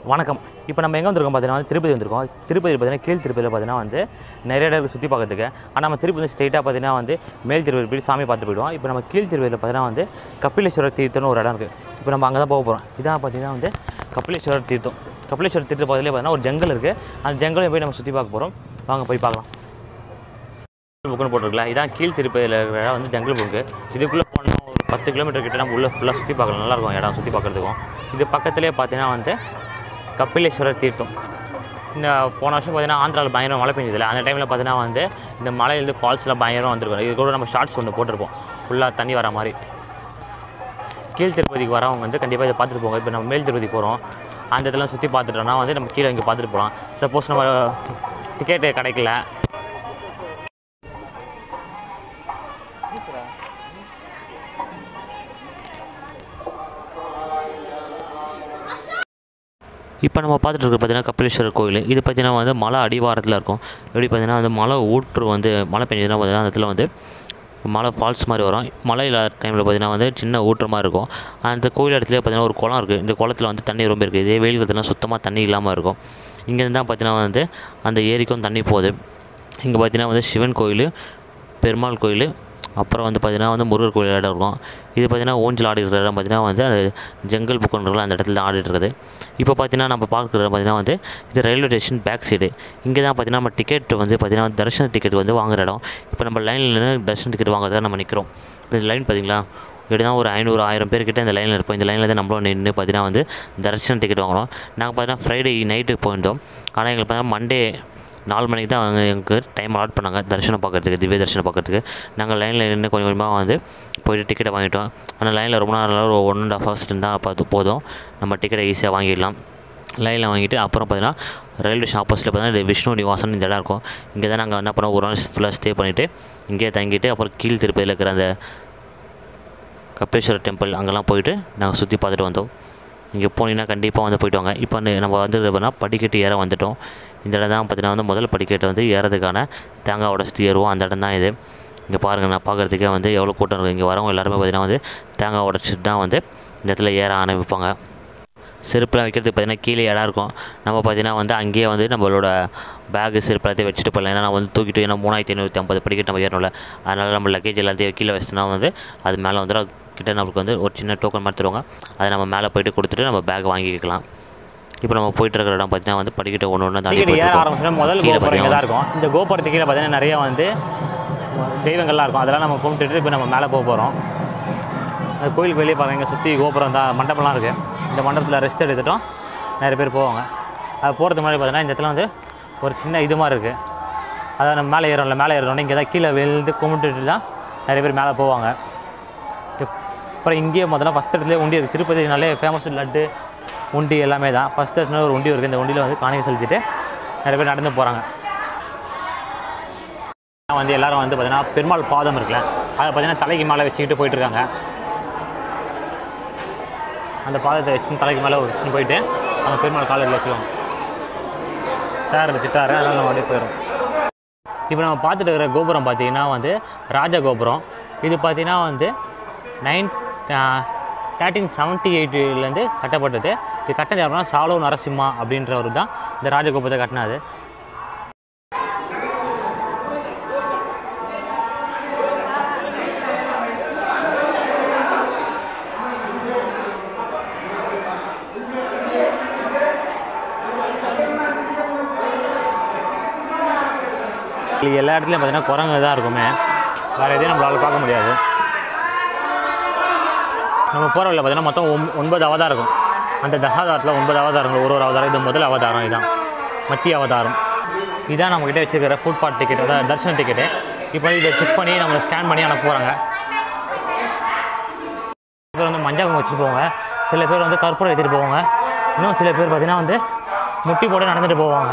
வணக்கம் இப்போ நம்ம எங்கே வந்திருக்கோம் பார்த்தீங்கன்னா வந்து திருப்பதி வந்திருக்கோம் திருப்பதி பார்த்தீங்கன்னா கீழ் திருப்பதியில் பார்த்தீங்கன்னா வந்து நிறைய இடம் சுற்றி பார்க்கறதுக்கு ஆனால் நம்ம திருப்பதி வந்து ஸ்ட்ரெயிட்டாக பார்த்தீங்கன்னா வந்து மேல் திருப்பதி போய் சாமி பார்த்து போயிடுவோம் இப்போ நம்ம கீழ் திருப்பதியில் பார்த்தீங்கன்னா வந்து கபிலேஸ்வரர் தீர்த்தம்னு ஒரு இடம் இருக்குது இப்போ நம்ம அங்கே தான் போக போகிறோம் இதான் பார்த்தீங்கன்னா வந்து கபிலேஸ்வரர் தீர்த்தம் கபிலேஸ்வரர் தீர்த்த பக்கத்துலேயே பார்த்தீங்கன்னா ஒரு ஜங்கல் இருக்குது அந்த ஜங்கலையும் போய் நம்ம சுற்றி பார்க்க போகிறோம் வாங்க போய் பார்க்கலாம் புக்குன்னு போட்டிருக்கல இதான் கீழ் திருப்பதியில் இருக்கிற இடம் வந்து ஜங்கிள் புக்கு இதுக்குள்ளே போனால் ஒரு பத்து கிலோமீட்டர் கிட்ட நம்ம உள்ளே ஃபுல்லாக சுற்றி பார்க்கலாம் நல்லாயிருக்கும் இடம் சுற்றி பார்க்குறதுக்கும் இது பக்கத்துலேயே பார்த்தீங்கன்னா வந்து கபிலேஸ்வரர் தீர்த்தம் இந்த போன வருஷம் பார்த்தீங்கன்னா ஆந்திராவில் பயங்கரம் மழை பெஞ்சதில்ல அந்த டைமில் பார்த்தீங்கன்னா வந்து இந்த மலையிலேருந்து ஃபால்ஸ்லாம் பயங்கரம் வந்திருக்கும் இது கூட நம்ம ஷார்ட்ஸ் ஒன்று போட்டிருப்போம் ஃபுல்லாக தண்ணி வர மாதிரி கீழ் திருப்பதிக்கு வரவங்க வந்து கண்டிப்பாக இதை பார்த்துட்டு போங்க இப்போ நம்ம மேல் திருப்பதி போகிறோம் அந்த இதெல்லாம் சுற்றி பார்த்துட்டோம்னா வந்து நம்ம கீழே இங்கே பார்த்துட்டு போகலாம் சப்போஸ் நம்ம டிக்கெட்டு கிடைக்கல இப்போ நம்ம பார்த்துட்டு இருக்க பார்த்தீங்கன்னா கபிலேஸ்வரர் கோயில் இது பார்த்தீங்கன்னா வந்து மலை அடிவாரத்தில் இருக்கும் எப்படி பார்த்தீங்கன்னா வந்து மலை ஊற்று வந்து மழை பெஞ்சதுன்னா பார்த்தீங்கன்னா அந்த இடத்துல வந்து மலை ஃபால்ஸ் மாதிரி வரும் மழை இல்லாத டைமில் பார்த்தீங்கன்னா வந்து சின்ன ஊற்று மாதிரி இருக்கும் அந்த கோயில் இடத்துல பார்த்தீங்கன்னா ஒரு குளம் இருக்குது இந்த குளத்துல வந்து தண்ணி ரொம்ப இருக்குது இதே வெயில் காலத்துலாம் சுத்தமாக தண்ணி இல்லாமல் இருக்கும் இங்கேருந்து தான் பார்த்தீங்கன்னா வந்து அந்த ஏரிக்கும் தண்ணி போகுது இங்கே பார்த்தீங்கன்னா வந்து சிவன் கோயில் பெருமாள் கோயில் அப்புறம் வந்து பார்த்திங்கன்னா வந்து முருகர் கோயில் இடம் இருக்கும் இது பார்த்திங்கன்னா ஊஞ்சல் ஆடி இருக்கிற இடம் பார்த்திங்கன்னா வந்து அது ஜங்கல் புக்குன்றல அந்த இடத்துல தான் ஆடிட்டு இருக்குது இப்போ பார்த்தீங்கன்னா நம்ம பார்க்குற இடம் பார்த்திங்கன்னா வந்து இது ரயில்வே ஸ்டேஷன் பேக் சைடு இங்கே தான் பார்த்திங்கன்னா நம்ம டிக்கெட் வந்து பார்த்திங்கன்னா தரிசன டிக்கெட் வந்து வாங்குற இடம் இப்போ நம்ம லைனில் நின்று தரிசன டிக்கெட் வாங்குறதுக்கு நம்ம நிற்கிறோம் இந்த லைன் பார்த்தீங்களா இப்படிதான் ஒரு ஐநூறு ஆயிரம் பேர்கிட்ட இந்த லைனில் இருப்போம் இந்த லைனில் தான் நம்மளும் நின்று பார்த்தீங்கன்னா வந்து தரிசன டிக்கெட் வாங்கணும் நாங்கள் பார்த்தீங்கன்னா ஃப்ரைடே நைட்டு போயிருந்தோம் ஆனால் எங்களுக்கு பார்த்தீங்கன்னா மண்டே நாலு மணிக்கு தான் அவங்க எங்களுக்கு டைம் அலாட் பண்ணாங்க தரிசனம் பார்க்குறதுக்கு திவ்ய தரிசனம் பார்க்குறதுக்கு நாங்கள் லைனில் நின்று கொஞ்சம் கொஞ்சமாக வந்து போயிட்டு டிக்கெட்டை வாங்கிட்டோம் ஆனால் லைனில் ரொம்ப நேரம் ஒரு ஒன் அண்ட் ஆஃப் ஹவர்ஸ் இருந்தால் பார்த்து போதும் நம்ம டிக்கெட்டை ஈஸியாக வாங்கிடலாம் லைனில் வாங்கிட்டு அப்புறம் பார்த்தீங்கன்னா ரயில்வே ஸ்டேஷன் ஆப்போசிட்டில் பார்த்தீங்கன்னா இது விஷ்ணு நிவாசன் இந்த இடம் இருக்கும் இங்கே தான் நாங்கள் என்ன பண்ணோம் ஒரு நாள் ஃபுல்லாக ஸ்டே பண்ணிவிட்டு இங்கேயே தங்கிட்டு அப்புறம் கீழ் திருப்பதியில் இருக்கிற அந்த கப்பேஸ்வரர் டெம்பிள் அங்கெல்லாம் போயிட்டு நாங்கள் சுற்றி பார்த்துட்டு வந்தோம் இங்கே போனீங்கன்னா கண்டிப்பாக வந்து போயிட்டு வாங்க இப்போ வந்து நம்ம வந்து எப்படின்னா படிக்கட்டு ஏற வந்துட்டோம் இந்த இடம் தான் பார்த்தீங்கன்னா வந்து முதல் படிக்கட்டு வந்து ஏறதுக்கான தேங்காய் உடச்சிட்டு ஏறுவோம் அந்த இடம் தான் இது இங்கே பாருங்கள் நான் பார்க்குறதுக்கே வந்து எவ்வளோ கூட்டம் இருக்குது இங்கே வரவங்க எல்லாருமே பார்த்தீங்கன்னா வந்து தேங்காய் உடச்சிட்டு தான் வந்து இந்த இடத்துல ஏற ஆரம்பிப்பாங்க செருப்புலாம் வைக்கிறதுக்கு பார்த்தீங்கன்னா கீழே இடம் இருக்கும் நம்ம பார்த்தீங்கன்னா வந்து அங்கேயே வந்து நம்மளோட பேகு செருப்பு எல்லாத்தையும் வச்சுட்டு போகலாம் ஏன்னா நான் வந்து தூக்கிட்டு ஏன்னா மூணாயிரத்தி ஐநூற்றி ஐம்பது படிக்கட்டு நம்ம ஏறணும்ல அதனால் நம்ம லக்கேஜ் எல்லாத்தையும் கீழே வச்சுனா வந்து அது மேலே வந்துடும் கிட்ட நம்மளுக்கு வந்து ஒரு சின்ன டோக்கன் மாதிரி தருவாங்க அதை நம்ம மேலே போயிட்டு கொடுத்துட்டு நம்ம பேக் வாங்கிக்கலாம் இப்போ நம்ம போயிட்டு இருக்கிற இடம் பார்த்தீங்கன்னா வந்து படிக்கட்டு ஒன்று ஒன்று தாண்டி டிக்கெட் ஏற போயிட்டு ஆரம்பிச்சோன்னா முதல் கீழே கோபுரம் இங்கே பார்த்தீங்கன்னா தான் இருக்கும் இந்த கோபுரத்துக்கு கீழே பார்த்தீங்கன்னா நிறைய வந்து தெய்வங்கள்லாம் இருக்கும் அதெல்லாம் நம்ம கும்பிட்டுட்டு இப்போ நம்ம மேலே போக போகிறோம் அந்த கோயிலுக்கு வெளியே பாருங்க சுற்றி கோபுரம் தான் மண்டபம்லாம் இருக்குது இந்த மண்டபத்தில் ரெஸ்ட் எடுத்துட்டோம் நிறைய பேர் போவாங்க அது போகிறதுக்கு முன்னாடி பார்த்தீங்கன்னா இந்த இடத்துல வந்து ஒரு சின்ன இது மாதிரி இருக்குது அதை நம்ம மேலே ஏறோம்ல மேலே ஏறோம்னா இங்கே தான் கீழே விழுந்து கும்பிட்டுட்டு தான் நிறைய பேர் மேலே போவாங்க அப்புறம் இங்கேயே முதல்ல ஃபஸ்ட் இடத்துல உண்டி இருக்குது திருப்பதினாலே ஃபேமஸ் லட்டு உண்டி எல்லாமே தான் ஃபஸ்ட் இடத்துல ஒரு உண்டி இருக்குது இந்த உண்டியில் வந்து காணிக்கை செலுத்திட்டு நிறைய பேர் நடந்து போகிறாங்க வந்து எல்லாரும் வந்து பார்த்தீங்கன்னா பெருமாள் பாதம் இருக்குல்ல அதை பார்த்தீங்கன்னா தலைக்கு மேலே வச்சுக்கிட்டு போயிட்டு இருக்காங்க அந்த பாதத்தை வச்சுன்னு தலைக்கு மேலே வச்சுன்னு போயிட்டு அந்த பெருமாள் காலையில் வச்சுருவாங்க சார் திட்டாரு அதனால் நம்ம அப்படியே போயிடும் இப்போ நம்ம பார்த்துட்டு இருக்கிற கோபுரம் பார்த்தீங்கன்னா வந்து ராஜ கோபுரம் இது பார்த்தீங்கன்னா வந்து நைன் தேர்ட்டீன் செவன்ட்டி எயிட்லேருந்து கட்டப்பட்டது இது கட்டினது யாருன்னா சாலோ நரசிம்மா அப்படின்றவர் தான் இந்த ராஜகோபுரத்தை கட்டினாது இது எல்லா இடத்துலையும் பார்த்தீங்கன்னா குரங்கு தான் இருக்குமே வேறு எதையும் நம்மளால் பார்க்க முடியாது நம்ம போகிற வழியில் பார்த்தீங்கன்னா மொத்தம் ஒம் ஒன்பது அவதாரம் இருக்கும் அந்த தசாதாரத்தில் ஒன்பது அவதாரங்கள் ஒரு ஒரு அவதாரம் இது முதல் அவதாரம் இதுதான் மத்திய அவதாரம் இதான் நம்மக்கிட்ட வச்சுருக்கிற ஃபுட் பாட் டிக்கெட் அதாவது தர்ஷன டிக்கெட்டு இப்போ இதை செக் பண்ணி நம்மளை ஸ்கேன் பண்ணி அனுப்ப போகிறாங்க சில பேர் வந்து மஞ்சள் குங்குமம் வச்சுட்டு போவாங்க சில பேர் வந்து கற்பூரம் எடுத்துகிட்டு போவாங்க இன்னும் சில பேர் பார்த்தீங்கன்னா வந்து முட்டி போட்டு நடந்துட்டு போவாங்க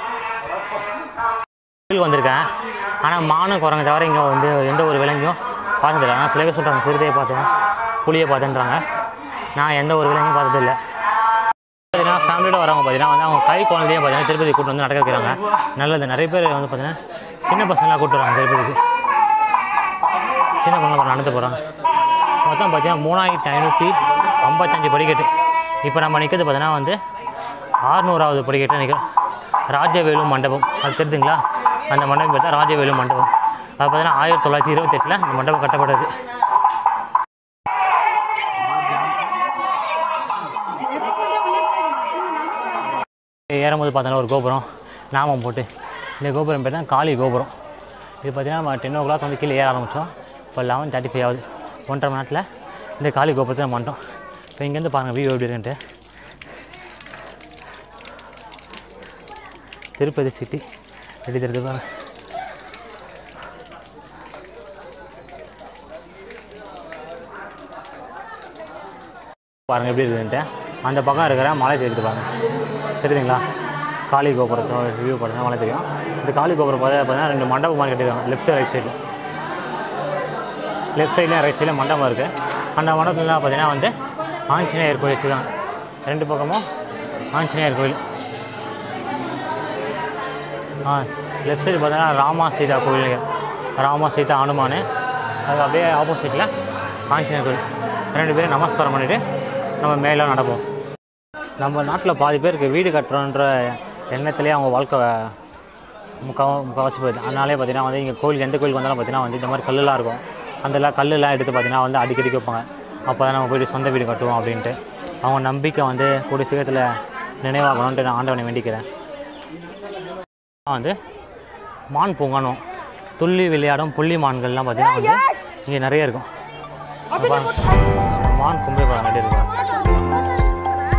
கோயில் வந்திருக்கேன் ஆனால் மானு குரங்கு தவிர இங்கே வந்து எந்த ஒரு விலங்கையும் பார்த்ததில்ல ஆனால் சில பேர் சொல்கிறாங்க சிறுத்தையை பார்த்தேன் புளியை பார்த்தேன்றாங்க நான் எந்த ஒரு விலங்கையும் பார்த்ததில்ல பார்த்தீங்கன்னா ஃபேமிலியோட வரவங்க பார்த்தீங்கன்னா வந்து அவங்க கை குழந்தையே பார்த்தீங்கன்னா திருப்பதி கூட்டு வந்து நடக்க வைக்கிறாங்க நல்லது நிறைய பேர் வந்து பார்த்தீங்கன்னா சின்ன பசங்களாம் கூட்டு வராங்க திருப்பதிக்கு சின்ன பசங்க நடந்து போகிறாங்க மொத்தம் பார்த்தீங்கன்னா மூணாயிரத்தி ஐநூற்றி ஐம்பத்தஞ்சு படிக்கட்டு இப்போ நம்ம நிற்கிறது பார்த்தீங்கன்னா வந்து ஆறுநூறாவது படிக்கட்டு நினைக்கிறேன் ராஜவேலு மண்டபம் அது தெரியுதுங்களா அந்த மண்டபம் பார்த்தா ராஜவேலு மண்டபம் அது பார்த்தீங்கன்னா ஆயிரத்தி தொள்ளாயிரத்தி இருபத்தெட்டில் இந்த மண்டபம் கட்டப்பட்டது ஏறும்போது பார்த்தோன்னா ஒரு கோபுரம் நாமம் போட்டு இந்த கோபுரம் பேர் தான் காளி கோபுரம் இது பார்த்தீங்கன்னா நம்ம டென் ஓ கிளாக் வந்து கீழே ஏற ஆரம்பித்தோம் இப்போ லெவன் தேர்ட்டி ஃபைவ் ஆகுது ஒன்றரை மணி நேரத்தில் இந்த காளி கோபுரத்தை நம்ம வந்துட்டோம் இப்போ இங்கேருந்து பாருங்கள் வியூ எப்படி இருக்குன்ட்டு திருப்பதி சிட்டி எப்படி தெரியுது பாருங்க பாருங்கள் எப்படி இருக்குதுன்ட்டு அந்த பக்கம் இருக்கிற மலை தெரியுது பாருங்க தெரியுதுங்களா காளி கோபுரத்தோட வியூ பார்த்தீங்கன்னா மலை தெரியும் இந்த காளி கோபுரம் பார்த்தா பார்த்தீங்கன்னா ரெண்டு மண்டபம் மாதிரி கட்டிருக்காங்க லெஃப்ட் ரைட் சைடில் லெஃப்ட் சைடில் ரைட் சைடில் மண்டபம் இருக்குது அந்த மண்டபத்துலாம் பார்த்தீங்கன்னா வந்து ஆஞ்சநேயர் கோயில் வச்சுருக்காங்க ரெண்டு பக்கமும் ஆஞ்சநேயர் கோயில் ஆ லெஃப்ட் சைடு பார்த்தீங்கன்னா ராமா சீதா கோயில் ராமா சீதா அனுமான் அது அப்படியே ஆப்போசிட்டில் ஆஞ்சநேயர் கோயில் ரெண்டு பேரும் நமஸ்காரம் பண்ணிவிட்டு நம்ம மேலே நடப்போம் நம்ம நாட்டில் பாதி பேருக்கு வீடு கட்டுறோன்ற எண்ணத்துலேயே அவங்க வாழ்க்கை முக்கா முக்கால்வாசி போயிடுது அதனாலே பார்த்தீங்கன்னா வந்து இங்கே கோயிலுக்கு எந்த கோயிலுக்கு வந்தாலும் பார்த்தீங்கன்னா வந்து இந்த மாதிரி கல்லுலாம் இருக்கும் அந்த கல்லுலாம் எடுத்து பார்த்தீங்கன்னா வந்து அடிக்கடி வைப்பாங்க அப்போ தான் நம்ம போயிட்டு சொந்த வீடு கட்டுவோம் அப்படின்ட்டு அவங்க நம்பிக்கை வந்து கூடிய சீக்கிரத்தில் நினைவாகணுன்ட்டு நான் ஆண்டவனை வேண்டிக்கிறேன் வந்து மான் பூங்கானும் துள்ளி விளையாடும் புள்ளி மான்கள்லாம் பார்த்தீங்கன்னா வந்து இங்கே நிறைய இருக்கும் இங்க பாருங்க. மான் கும்பி பாருங்க எப்படி இருக்கும்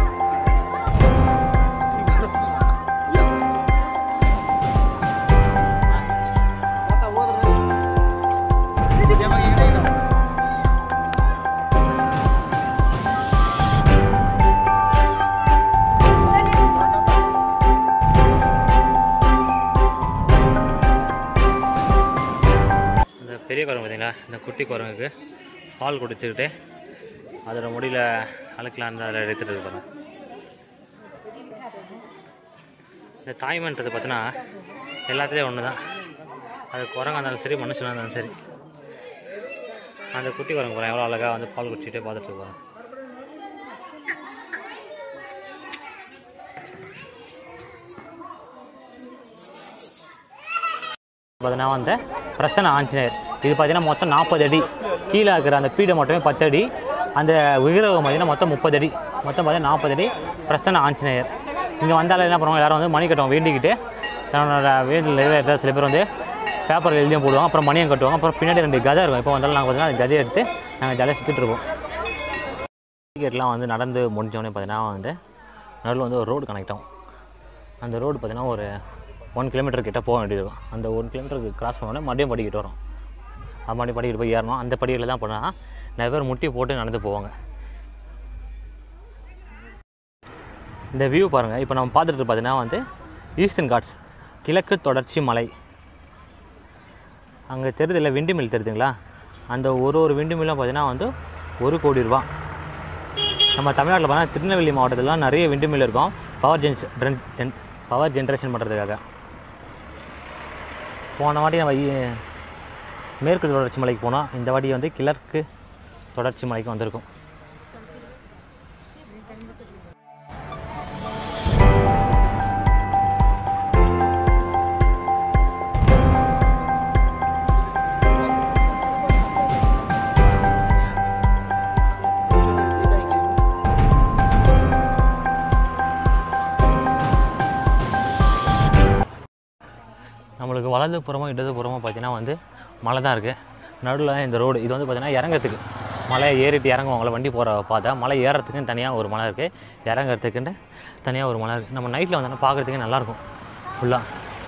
இந்த பெரிய குரங்கு பார்த்தீங்களா இந்த குட்டி குரங்குக்கு பால் குடிச்சுக்கிட்டு அதோட முடியில் அழுக்கலான்னு அதில் எடுத்துகிட்டு இருப்பாங்க இந்த தாய்மன்றது பார்த்தீங்கன்னா எல்லாத்துலேயும் ஒன்று தான் அது குரங்கா இருந்தாலும் சரி மனுஷனாக இருந்தாலும் சரி அந்த குட்டி குரங்கு பாருங்க எவ்வளோ அழகாக வந்து பால் குடிச்சிட்டே பார்த்துட்டு இருப்பாங்க பார்த்தீங்கன்னா வந்து பிரசன்ன ஆஞ்சநேயர் இது பார்த்தீங்கன்னா மொத்தம் நாற்பது அடி கீழே இருக்கிற அந்த பீடை மட்டுமே பத்து அடி அந்த விக்கிரகம் பார்த்தீங்கன்னா மொத்தம் முப்பது அடி மொத்தம் பார்த்தீங்கன்னா நாற்பது அடி பிரசன்ன ஆஞ்சநேயர் இங்கே வந்தாலும் என்ன பண்ணுவாங்க எல்லாரும் வந்து மணி கட்டுவாங்க வேண்டிக்கிட்டு தன்னோட வேண்டில் நிறைவேற்ற சில பேர் வந்து பேப்பர் எழுதியும் போடுவாங்க அப்புறம் மணியும் கட்டுவாங்க அப்புறம் பின்னாடி ரெண்டு கதை இருக்கும் இப்போ வந்தாலும் நாங்கள் பார்த்தீங்கன்னா அந்த கதையை எடுத்து நாங்கள் ஜாலியாக சுற்றிட்டு இருப்போம் டிக்கெட்லாம் வந்து நடந்து முடிஞ்சோடனே பார்த்தீங்கன்னா வந்து நடுவில் வந்து ஒரு ரோடு கனெக்ட் ஆகும் அந்த ரோடு பார்த்தீங்கன்னா ஒரு ஒன் கிலோமீட்டர் கிட்ட போக வேண்டியது இருக்கும் அந்த ஒன் கிலோமீட்டருக்கு கிராஸ் பண்ணோடனே மறுபடியும் படிக்கிட்டு வரும் அது மறுபடியும் படிக்கிட்டு போய் ஏறணும் அந்த படியில் தான் போனால் நிறைய பேர் முட்டி போட்டு நடந்து போவாங்க இந்த வியூ பாருங்கள் இப்போ நம்ம பார்த்துட்டு பார்த்தீங்கன்னா வந்து ஈஸ்டர்ன் காட்ஸ் கிழக்கு தொடர்ச்சி மலை அங்கே தெரியுதுல்ல விண்டு மில் தெரியுதுங்களா அந்த ஒரு ஒரு விண்டு மில்லும் பார்த்தீங்கன்னா வந்து ஒரு கோடி ரூபா நம்ம தமிழ்நாட்டில் பார்த்தா திருநெல்வேலி மாவட்டத்திலலாம் நிறைய விண்டு மில் இருக்கும் power gens gen power generation பண்ணுறதுக்காக போன வாட்டி நம்ம இ- மேற்கு தொடர்ச்சி மலைக்கு போனோம் இந்த வாட்டி வந்து கிழக்கு தொடர்ச்சி மலைக்கு வந்திருக்கும் நம்மளுக்கு வலது புறமும் இடது புறமும் பார்த்தீங்கன்னா வந்து மலை தான் இருக்குது நடுவில் இந்த ரோடு இது வந்து பார்த்தீங்கன்னா இறங்கறதுக்கு மலை ஏறிட்டு இறங்குவாங்கள வண்டி போகிற பாதை மலை ஏறத்துக்குன்னு தனியாக ஒரு மலை இருக்குது இறங்குறதுக்குன்னு தனியாக ஒரு மலை இருக்குது நம்ம நைட்டில் வந்தோன்னா பார்க்குறதுக்கே நல்லாயிருக்கும் ஃபுல்லாக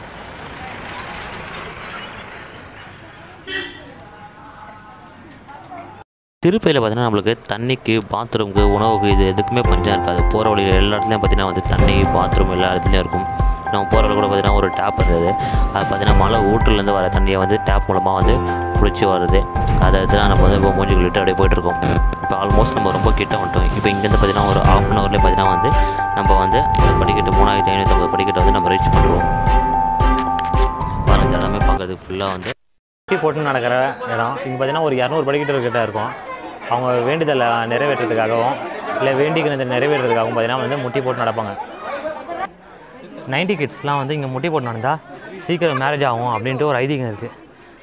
திருப்பதியில் பார்த்தீங்கன்னா நம்மளுக்கு தண்ணிக்கு பாத்ரூமுக்கு உணவுக்கு இது எதுக்குமே பஞ்சம் இருக்காது போகிற வழியில் எல்லா இடத்துலையும் பார்த்தீங்கன்னா வந்து தண்ணி பாத்ரூம் எல்லா இடத்துலையும் இருக்கும் நம்ம போகிற வழியில் கூட பார்த்தீங்கன்னா ஒரு டேப் இருந்தது அது பார்த்தீங்கன்னா மலை ஊற்றுலேருந்து வர தண்ணியை வந்து டேப் மூலமாக வந்து பிடிச்சி வருது அதை எடுத்து நம்ம வந்து இப்போ மூஞ்சி கழுவிட்டு அப்படியே போயிட்டுருக்கோம் இப்போ ஆல்மோஸ்ட் நம்ம ரொம்ப கிட்ட வந்துட்டோம் இப்போ இங்கேருந்து பார்த்தீங்கன்னா ஒரு ஆஃப் அன் ஹவர்லேயே பார்த்தீங்கன்னா வந்து நம்ம வந்து அந்த படிக்கட்டு மூணாயிரத்தி ஐநூற்றம்பது படிக்கட்டை வந்து நம்ம ரீச் பண்ணுறோம் பாருங்க எல்லாமே பார்க்கறதுக்கு ஃபுல்லாக வந்து முட்டி போட்டு நடக்கிற இடம் இங்கே பார்த்தீங்கன்னா ஒரு இரநூறு படிக்கிட்டு கிட்ட இருக்கும் அவங்க வேண்டுதலை நிறைவேற்றுறதுக்காகவும் இல்லை வேண்டிக்கிறதை நிறைவேற்றுறதுக்காகவும் பார்த்தீங்கன்னா வந்து முட்டி போட்டு நடப்பாங்க நைன்டி கிட்ஸ்லாம் வந்து இங்கே முட்டி போட்டு நடந்தா சீக்கிரம் மேரேஜ் ஆகும் அப்படின்ட்டு ஒரு ஐதீகம் இருக்குது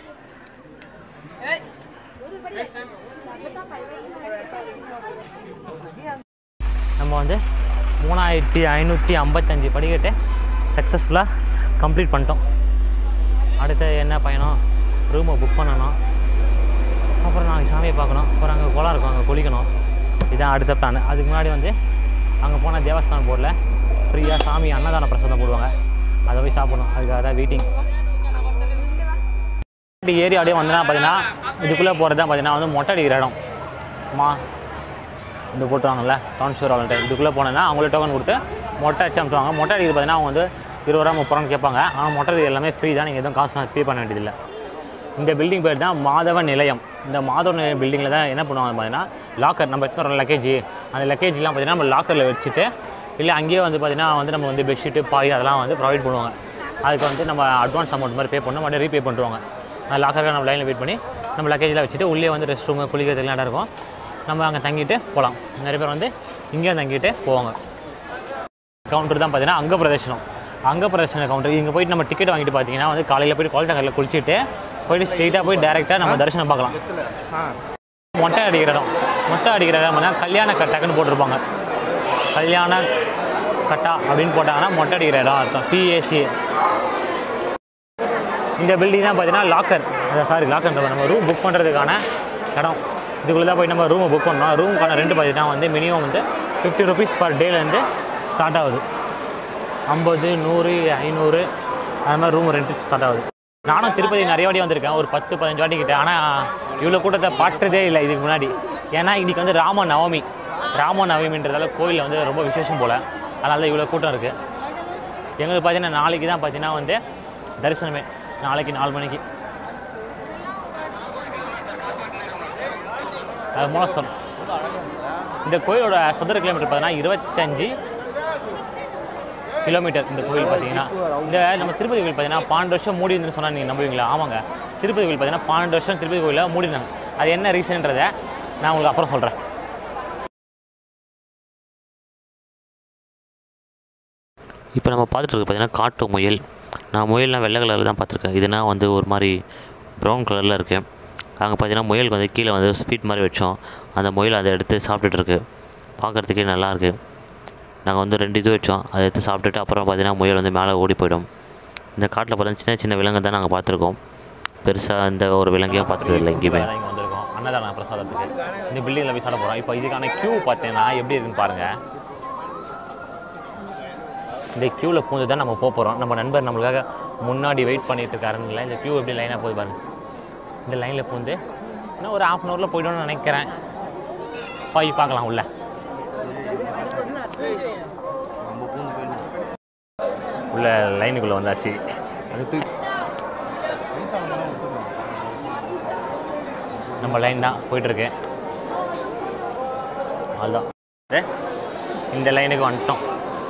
நம்ம வந்து மூணாயிரத்தி ஐநூற்றி ஐம்பத்தஞ்சு படிக்கட்டு சக்ஸஸ்ஃபுல்லாக கம்ப்ளீட் பண்ணிட்டோம் அடுத்து என்ன பயணம் ரூமை புக் பண்ணணும் அப்புறம் நாளைக்கு சாமியை பார்க்கணும் அப்புறம் அங்கே குளம் இருக்கும் அங்கே குளிக்கணும் இதுதான் அடுத்த பிளான் அதுக்கு முன்னாடி வந்து அங்கே போனால் தேவஸ்தானம் போர்டில் ஃப்ரீயாக சாமி அன்னதான பிரசாதம் போடுவாங்க அதை போய் சாப்பிடணும் அதுக்காக தான் வெயிட்டிங் ஏறி அப்படியே வந்தனா பார்த்தீங்கன்னா இதுக்குள்ளே போகிறது தான் பார்த்தீங்கன்னா வந்து மொட்டை அடிக்கிற இடம் மா இந்த போட்டுருவாங்கல்ல டவுன்ஷூர் வாலண்டர் இதுக்குள்ளே போனேன்னா அவங்களே டோக்கன் கொடுத்து மொட்டை அடிச்சு அனுப்புவாங்க மொட்டை அடிக்கிறது பார்த்தீங்கன்னா அவங்க வந்து இருபது ரூபா முப்பது ரூபான்னு கேட்பாங்க ஆனால் மொட்டை அடிக்கிறது எல்லாமே ஃப்ரீ தான் நீங்கள் எதுவும் காசு பே பண்ண வேண்டியதில்லை இந்த பில்டிங் பேர் தான் மாதவ நிலையம் இந்த மாதவ நிலையம் பில்டிங்கில் தான் என்ன பண்ணுவாங்க பார்த்தீங்கன்னா லாக்கர் நம்ம எடுத்து வர லக்கேஜ் அந்த லக்கேஜ்லாம் பார்த்தீங்கன்னா நம்ம லாக்கரில் வச்சுட்டு இல்லை அங்கேயே வந்து பார்த்தீங்கன்னா வந்து நம்ம வந்து பெட்ஷீட்டு பாய் அதெல்லாம் வந்து ப்ரொவைட் பண்ணுவாங்க அதுக்கு வந்து நம்ம அட்வான்ஸ் அமௌண்ட் மாதிரி பே பண்ணணும் மறுபடியும் ரீபே பண்ணுவாங்க அந்த லாக்கருக்கு நம்ம லைனில் வெயிட் பண்ணி நம்ம லக்கேஜில் வச்சுட்டு உள்ளே வந்து ரெஸ்ட் ரூமு குளிக்கிறதுக்கு இடம் இருக்கும் நம்ம அங்கே தங்கிட்டு போகலாம் நிறைய பேர் வந்து இங்கேயே தங்கிட்டு போவாங்க கவுண்டர் தான் பார்த்தீங்கன்னா அங்க பிரதர்ஷனம் அங்க பிரதர்ஷன கவுண்டர் இங்கே போயிட்டு நம்ம டிக்கெட் வாங்கிட்டு பார்த்தீங்கன்னா வந்து காலையில் போயிட்டு குளத்தங்கரில் குளிச்சுட்டு போயிட்டு ஸ்ட்ரெயிட்டாக போய் டேரெக்டாக நம்ம தரிசனம் பார்க்கலாம் மொட்டை அடிக்கிற இடம் மொட்டை அடிக்கிற இடம் பார்த்தீங்கன்னா கல்யாண கட்டாக்குன்னு போட்டிருப்பாங்க கல்யாண கட்டா அப்படின்னு போட்டாங்கன்னா மொட்டை அடிக்கிற இடம் அர்த்தம் பிஏசி இந்த பில்டிங் தான் பார்த்தீங்கன்னா லாக்கர் சாரி லாக்கர் நம்ம ரூம் புக் பண்ணுறதுக்கான இடம் இதுக்குள்ளே தான் போய் நம்ம ரூமை புக் பண்ணோம் ரூமுக்கான ரெண்ட் பார்த்தீங்கன்னா வந்து மினிமம் வந்து ஃபிஃப்டி ருபீஸ் பர் டேலேருந்து ஸ்டார்ட் ஆகுது ஐம்பது நூறு ஐநூறு அது மாதிரி ரூம் ரெண்ட் ஸ்டார்ட் ஆகுது நானும் திருப்பதி நிறைய வாட்டி வந்திருக்கேன் ஒரு பத்து பதினஞ்சு வாட்டி கிட்ட ஆனால் இவ்வளோ கூட்டத்தை பார்த்ததே இல்லை இதுக்கு முன்னாடி ஏன்னா இன்றைக்கி வந்து ராம நவமி ராம நவமின்றதால கோயிலில் வந்து ரொம்ப விசேஷம் போல் அதனால தான் இவ்வளோ கூட்டம் இருக்குது எங்களுக்கு பார்த்தீங்கன்னா நாளைக்கு தான் பார்த்தீங்கன்னா வந்து தரிசனமே நாளைக்கு நாலு மணிக்கு அது மோசம் இந்த கோயிலோட சதுர கிலோமீட்டர் பார்த்தீங்கன்னா இருபத்தஞ்சி கிலோமீட்டர் இந்த கோயில் பார்த்தீங்கன்னா இந்த நம்ம திருப்பதி கோயில் பார்த்தீங்கன்னா பன்னெண்டு வருஷம் மூடி இருந்துன்னு சொன்னால் நீங்கள் நம்புவீங்களா ஆமாங்க திருப்பதி கோயில் பார்த்தீங்கன்னா பன்னெண்டு வருஷம் திருப்பதி கோயிலில் மூடி இருந்தாங்க அது என்ன ரீசன்றதை நான் உங்களுக்கு அப்புறம் சொல்கிறேன் இப்போ நம்ம பார்த்துட்டு இருக்க பார்த்தீங்கன்னா காட்டு முயல் நான் முயல்லாம் வெள்ளை கலரில் தான் பார்த்துருக்கேன் இதுனா வந்து ஒரு மாதிரி ப்ரௌன் கலரில் இருக்குது அங்கே பார்த்தீங்கன்னா முயலுக்கு வந்து கீழே வந்து ஸ்வீட் மாதிரி வச்சோம் அந்த முயல் அதை எடுத்து சாப்பிட்டுட்டு இருக்கு பார்க்குறதுக்கே நல்லா இருக்கு நாங்கள் வந்து ரெண்டு இது வச்சோம் அதை எடுத்து சாப்பிட்டுட்டு அப்புறம் பார்த்தீங்கன்னா முயல் வந்து மேலே ஓடி போயிடும் இந்த காட்டில் பார்த்தீங்கன்னா சின்ன சின்ன விலங்கு தான் நாங்கள் பார்த்துருக்கோம் பெருசாக இந்த ஒரு விலங்கையும் பார்த்தது இல்லை எங்கேயுமே இங்கே வந்திருக்கோம் அன்னதான பிரசாதத்துக்கு இந்த பில்டிங்கில் போய் சாப்பிட போகிறோம் இப்போ இதுக்கான க்யூ பார்த்தீங்கன்னா எப்படி இருக்குன்னு பாருங்கள் இந்த க்யூவில் பூந்து தான் நம்ம போக போகிறோம் நம்ம நண்பர் நம்மளுக்காக முன்னாடி வெயிட் பண்ணிட்டு இருக்காருங்களா இந்த க்யூ எப்படி லைனாக போகுது பாருங்க இந்த லைனில் பூந்து இன்னும் ஒரு ஹாஃப் அன் ஹவரில் போய்டணும்னு நினைக்கிறேன் போய் பார்க்கலாம் உள்ள உள்ள லைனுக்குள்ளே வந்தாச்சு நம்ம லைன் தான் போயிட்டுருக்கு அதுதான் இது, இந்த லைனுக்கு வந்துட்டோம்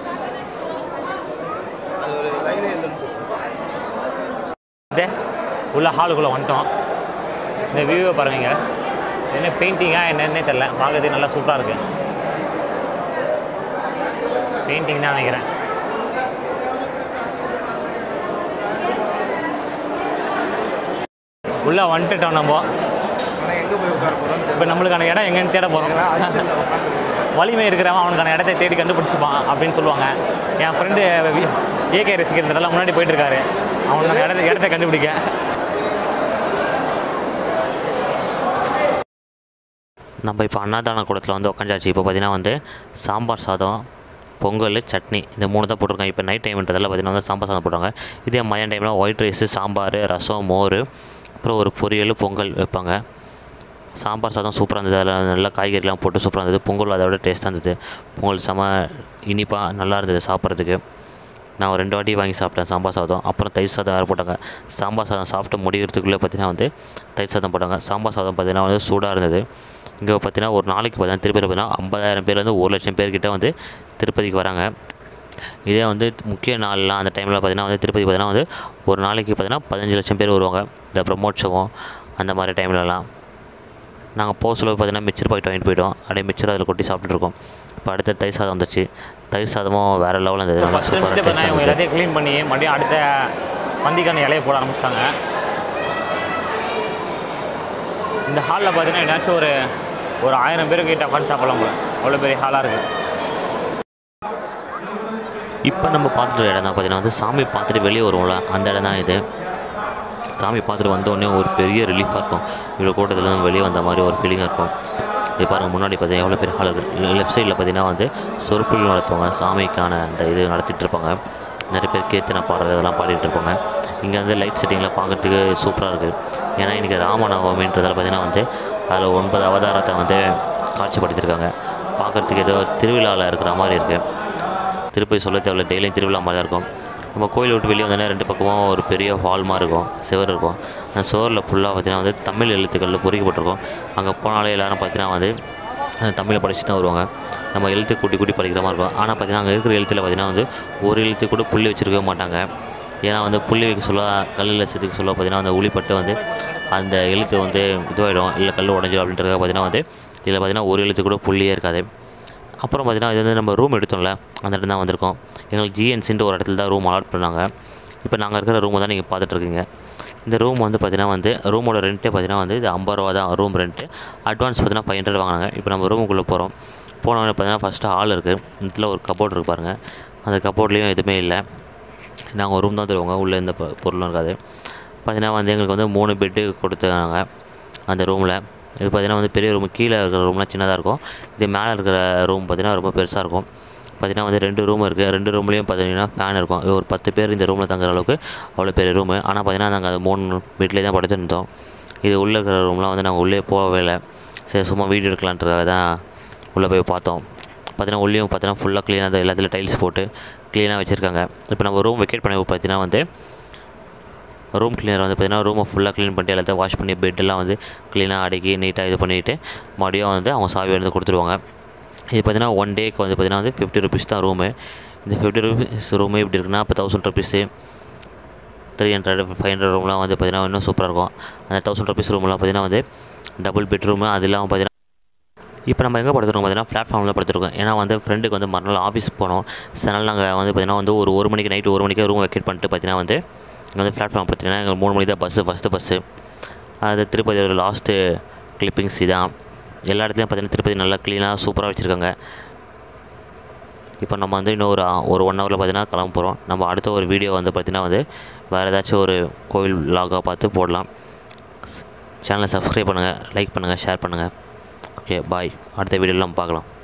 இது உள்ள ஹாலுக்குள்ளே வந்துட்டோம் இந்த வியூவை பாருங்க என்ன பெயிண்டிங்காக என்னன்னே தெரில பார்க்கறதுக்கு நல்லா சூப்பராக இருக்குது பெயிண்டிங் தான் நினைக்கிறேன் உள்ளே வந்துட்டோம் நம்ம ஆனா எங்க போய் உட்கார போறோம் இப்போ நம்மளுக்கான இடம் எங்கன்னு தேட போகிறோம் வலிமை இருக்கிறவன் அவனுக்கான இடத்தை தேடி கண்டுபிடிச்சிப்பான் அப்படின்னு சொல்லுவாங்க என் ஃப்ரெண்டு ஏகே ரசிக்கிறதுலாம் முன்னாடி போயிட்டு இருக்காரு அவனுக்கான இடத்த இடத்த கண்டுபிடிக்க நம்ம இப்போ அன்னதான கூடத்தில் வந்து உட்காந்தாச்சு இப்போ பார்த்தீங்கன்னா வந்து சாம்பார் சாதம் பொங்கல் சட்னி இந்த மூணு தான் போட்டிருக்காங்க இப்போ நைட் டைம்ன்றதால பார்த்தீங்கன்னா வந்து சாம்பார் சாதம் போடுறாங்க இதே மதியான டைமில் ஒயிட் ரைஸு சாம்பார் ரசம் மோர் அப்புறம் ஒரு பொரியல் பொங்கல் வைப்பாங்க சாம்பார் சாதம் சூப்பராக இருந்தது அதில் நல்லா காய்கறிலாம் போட்டு சூப்பராக இருந்தது பொங்கல் அதோட டேஸ்ட்டாக இருந்தது பொங்கல் செம இனிப்பாக நல்லா இருந்தது சாப்பிட்றதுக்கு நான் ஒரு ரெண்டு வாட்டி வாங்கி சாப்பிட்டேன் சாம்பார் சாதம் அப்புறம் தயிர் சாதம் வேறு போட்டாங்க சாம்பார் சாதம் சாப்பிட்டு முடிகிறதுக்குள்ளே பார்த்தீங்கன்னா வந்து தயிர் சாதம் போட்டாங்க சாம்பார் சாதம் பார்த்தீங்கன்னா வந்து சூடாக இருந்தது இங்கே பார்த்தீங்கன்னா ஒரு நாளைக்கு பார்த்தீங்கன்னா திருப்பதி பார்த்தீங்கன்னா ஐம்பதாயிரம் பேர் வந்து ஒரு லட்சம் பேர்கிட்ட வந்து திருப்பதிக்கு வராங்க இதே வந்து முக்கிய நாள்லாம் அந்த டைமில் பார்த்தீங்கன்னா வந்து திருப்பதி பார்த்தீங்கன்னா வந்து ஒரு நாளைக்கு பார்த்தீங்கன்னா பதினஞ்சு லட்சம் பேர் வருவாங்க இந்த பிரம்மோற்சவம் அந்த மாதிரி டைம்லலாம் நாங்கள் போக சொல்ல பார்த்தீங்கன்னா மிச்சர் பாக்கெட் வாங்கிட்டு போயிட்டோம் அப்படியே மிச்சர் அதில் கொட்டி சாப்பிட்டுருக்கோம் இப்போ அடுத்த தயிர் சாதம் வந்துச்சு தயிர் சாதமும் வேறு லெவலில் இருந்தது நல்லா ஃபஸ்ட் சூப்பராக இருந்துட்டு டேஸ்ட்டாக இவங்க இருந்தது எல்லாத்தையும் க்ளீன் பண்ணி மறுபடியும் அடுத்த பந்திக்கான இலையை போட ஆரம்பிச்சிட்டாங்க இந்த ஹாலில் பார்த்தீங்கன்னா என்னாச்சும் ஒரு ஒரு ஆயிரம் பேருக்கு கிட்ட உட்காந்து சாப்பிடலாம் போல அவ்வளோ பெரிய ஹாலாக இருக்குது இப்போ நம்ம பார்த்துட்டு இடம் தான் பார்த்தீங்கன்னா வந்து சாமி பார்த்துட்டு வெளியே வருவோம்ல அந்த இடம் தான் இது சாமி பார்த்துட்டு வந்த உடனே ஒரு பெரிய ரிலீஃபாக இருக்கும் இவ்வளோ கூட்டத்தில் நம்ம வெளியே வந்த மாதிரி ஒரு ஃபீலிங்காக இருக்கும் இது பாருங்கள் முன்னாடி பார்த்தீங்கன்னா எவ்வளோ பெரிய ஹால் இருக்குது லெஃப்ட் சைடில் பார்த்தீங்கன்னா வந்து சொற்பொழிவு நடத்துவாங்க சாமிக்கான அந்த இது நடத்திட்டு இருப்பாங்க நிறைய பேர் கீர்த்தனை பாடுறது இதெல்லாம் பாடிட்டு இருப்பாங்க இங்கே வந்து லைட் செட்டிங்லாம் பார்க்குறதுக்கு சூப்பராக இருக்குது ஏன்னா இன்றைக்கி ராமநவமின்றதால பார்த்தீங்கன்னா வந்து அதில் ஒன்பது அவதாரத்தை வந்து காட்சிப்படுத்தியிருக்காங்க பார்க்குறதுக்கு ஏதோ திருவிழாவில் இருக்கிற மாதிரி இருக்குது திருப்பதி சொல்ல தேவையில்ல டெய்லியும் திருவிழா மாதிரி தான் இருக்கும் நம்ம கோயில் விட்டு வெளியே வந்தோடனே ரெண்டு பக்கமும் ஒரு பெரிய ஹால் மாதிரி இருக்கும் சுவர் இருக்கும் அந்த சுவரில் ஃபுல்லாக பார்த்தீங்கன்னா வந்து தமிழ் எழுத்துக்களில் பொறிக்கப்பட்டிருக்கும் அங்கே போனாலே எல்லாரும் பார்த்தீங்கன்னா வந்து அந்த தமிழை படிச்சு தான் வருவாங்க நம்ம எழுத்து கூட்டி கூட்டி படிக்கிற மாதிரி இருக்கும் ஆனால் பார்த்தீங்கன்னா அங்கே இருக்கிற எழுத்தில் பார்த்தீங்கன்னா வந்து ஒரு எழுத்து கூட புள்ளி வச்சுருக்கவே மாட்டாங்க ஏன்னா வந்து புள்ளி வைக்க சொல்ல கல்லில் செதுக்க சொல்ல பார்த்தீங்கன்னா அந்த உளிப்பட்டு வந்து அந்த எழுத்து வந்து இதுவாகிடும் இல்லை கல் உடஞ்சிடும் அப்படின்றத பார்த்தீங்கன்னா வந்து இதில் பார்த்தீங்கன்னா ஒரு எழுத்து கூட புள்ளியே இருக்காது அப்புறம் பார்த்தீங்கன்னா இது வந்து நம்ம ரூம் எடுத்தோம்ல அந்த இடத்துல தான் வந்திருக்கோம் எங்களுக்கு ஜிஎன்சின்ட்டு ஒரு இடத்துல தான் ரூம் அலாட் பண்ணாங்க இப்போ நாங்கள் இருக்கிற ரூமை தான் நீங்கள் பார்த்துட்ருக்கீங்க இந்த ரூம் வந்து பார்த்தீங்கன்னா வந்து ரூமோட ரெண்ட்டே பார்த்தீங்கன்னா வந்து இது ஐம்பது ரூபா தான் ரூம் ரெண்ட்டு அட்வான்ஸ் பார்த்தீங்கன்னா ஃபைவ் ஹண்ட்ரட் வாங்கினாங்க இப்போ நம்ம ரூமுக்குள்ளே போகிறோம் போனவொடனே பார்த்தீங்கன்னா ஃபஸ்ட்டு ஹால் இருக்குது இதில் ஒரு கபோர்ட் இருக்குது பாருங்கள் அந்த கபோர்ட்லேயும் எதுவுமே இல்லை நாங்கள் ஒரு ரூம் தான் தருவாங்க உள்ளே எந்த பொ- பொருளும் இருக்காது பார்த்தீங்கன்னா வந்து எங்களுக்கு வந்து மூணு பெட்டு கொடுத்தாங்க அந்த ரூமில் இது பார்த்தீங்கன்னா வந்து பெரிய ரூம் கீழே இருக்கிற ரூம்லாம் சின்னதாக இருக்கும் இது மேலே இருக்கிற ரூம் பார்த்தீங்கன்னா ரொம்ப பெருசாக இருக்கும் பார்த்தீங்கன்னா வந்து ரெண்டு ரூம் இருக்குது ரெண்டு ரூம்லேயும் பார்த்தீங்கன்னா ஃபேன் இருக்கும் இது ஒரு பத்து பேர் இந்த ரூமில் தங்குற அளவுக்கு அவ்வளோ பெரிய ரூமு ஆனால் பார்த்தீங்கன்னா நாங்கள் அது மூணு வீட்டிலே தான் படுத்துருந்தோம் இது உள்ளே இருக்கிற ரூம்லாம் வந்து நாங்கள் உள்ளே போகவே இல்லை சரி சும்மா வீடியோ எடுக்கலான்றதுக்காக தான் உள்ளே போய் பார்த்தோம் பார்த்தீங்கன்னா உள்ளேயும் பார்த்தீங்கன்னா ஃபுல்லாக க்ளீனாக எல்லாத்துலையும் டைல்ஸ் போட்டு க்ளீனாக வச்சுருக்காங்க இப்போ நம்ம ரூம் வெக்கேட் பண்ணி பார்த்தீங்கன்னா வந்து ரூம் கிளீனர் வந்து பார்த்தீங்கன்னா ரூமை ஃபுல்லாக க்ளீன் பண்ணிட்டு எல்லாத்தையும் வாஷ் பண்ணி பெட்டெல்லாம் வந்து க்ளீனாக அடுக்கி நீட்டாக இது பண்ணிவிட்டு மறுபடியும் வந்து அவங்க சாவி வந்து கொடுத்துருவாங்க இது பார்த்தீங்கன்னா ஒன் டேக்கு வந்து பார்த்தீங்கன்னா வந்து ஃபிஃப்டி ருபீஸ் தான் ரூமு இந்த ஃபிஃப்டி ருபீஸ் ரூமு எப்படி இருக்குன்னா இப்போ thousand rupees three hundred five hundred ரூம்லாம் வந்து பார்த்தீங்கன்னா இன்னும் சூப்பராக இருக்கும் அந்த தௌசண்ட் ருபீஸ் ரூம்லாம் பார்த்தீங்கன்னா வந்து டபுள் பெட்ரூமு அது இல்லாமல் பார்த்தீங்கன்னா இப்போ நம்ம எங்கே படுத்துருக்கோம் பார்த்தீங்கன்னா பிளாட்ஃபார்மில் படுத்துருக்கோம் ஏன்னா வந்து ஃப்ரெண்டுக்கு வந்து மறுநாள் ஆஃபீஸ் போனோம் அதனால் நாங்கள் வந்து பார்த்தீங்கன்னா வந்து ஒரு ஒரு மணிக்கு நைட்டு ஒரு மணிக்கு ரூம் வெக்கேட் பண்ணிட்டு பார்த்தீங்கன்னா வந்து இங்கே வந்து பிளாட்ஃபார்ம் படுத்துட்டீங்கன்னா எங்களுக்கு மூணு மணிக்கு தான் பஸ்ஸு ஃபஸ்ட்டு பஸ்ஸு அது திருப்பதியோட லாஸ்ட்டு கிளிப்பிங்ஸ் இதான் எல்லா இடத்துலையும் பார்த்தீங்கன்னா திருப்பதி நல்லா க்ளீனாக சூப்பராக வச்சுருக்காங்க இப்போ நம்ம வந்து இன்னும் ஒரு ஒரு ஒன் ஹவரில் பார்த்தீங்கன்னா கிளம்ப போகிறோம் நம்ம அடுத்த ஒரு வீடியோ வந்து பார்த்தீங்கன்னா வந்து வேறு ஏதாச்சும் ஒரு கோவில் லாகாக பார்த்து போடலாம் சேனலை சப்ஸ்கிரைப் பண்ணுங்கள் லைக் பண்ணுங்கள் ஷேர் பண்ணுங்கள் ஓகே பாய் அடுத்த வீடியோவில் நம்ம பார்க்கலாம்